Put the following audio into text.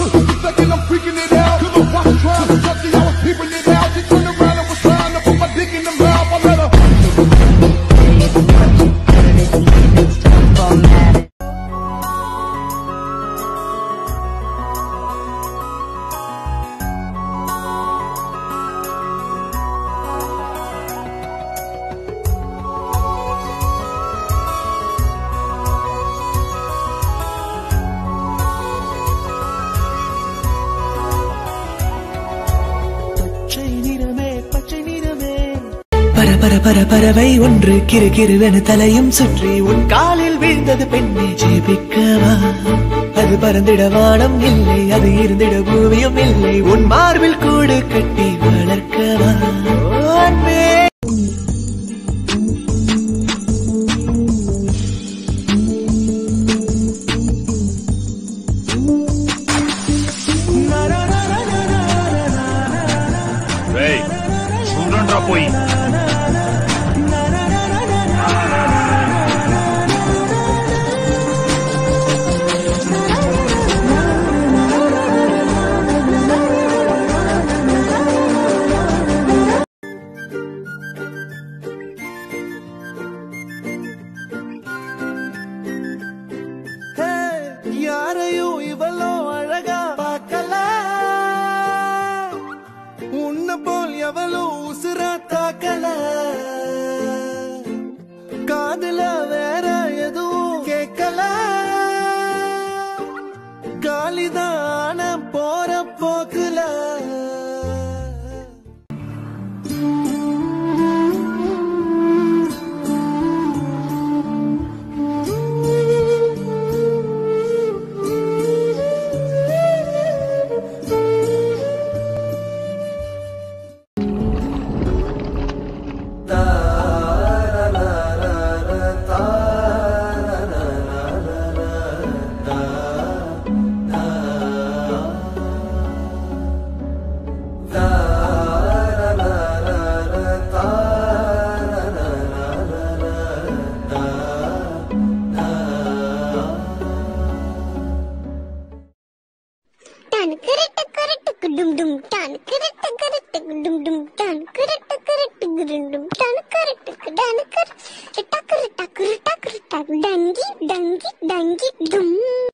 Second I'm freaking it out. Cause I watched trying to touch it, I was peeping it out. She turned around and was trying to put my dick in the mouth. I let her. பச்சை நிறமே பச்சை நிறமே பர பர பர பறவை ஒன்று கிரு கிருவென தலையும் சுற்றி உன் காலில் வீழ்ந்தது பெண்ணை ஜெபிக்கவா அது பறந்திட வானம் இல்லை அது இருந்திட பூமியும் இல்லை உன் மார்பில் கூடு கட்டி வளர்க்கவா ஓ, அன்பே రేయ్ చూడండ్రా పోయి ஹே, யாரையும் இவளோ அழகா பார்க்கல உன்னை போல் எவளோ உசுரா தாக்கல காதுல வேற எதுவும் கேட்கல காலிதான போற போக்குல டான் கரட்ட கரட்டுக்கு டும் டும் டான் கரட்ட கரட்டுக்கு டும் டும் டான் கரட்ட கரட்டுக்கு டும் டும் டான் கரட்டுக்கு டான் கர டக்கரு டக்கரு டக்கரு டக் டங்கி டங்கி டங்கி டும்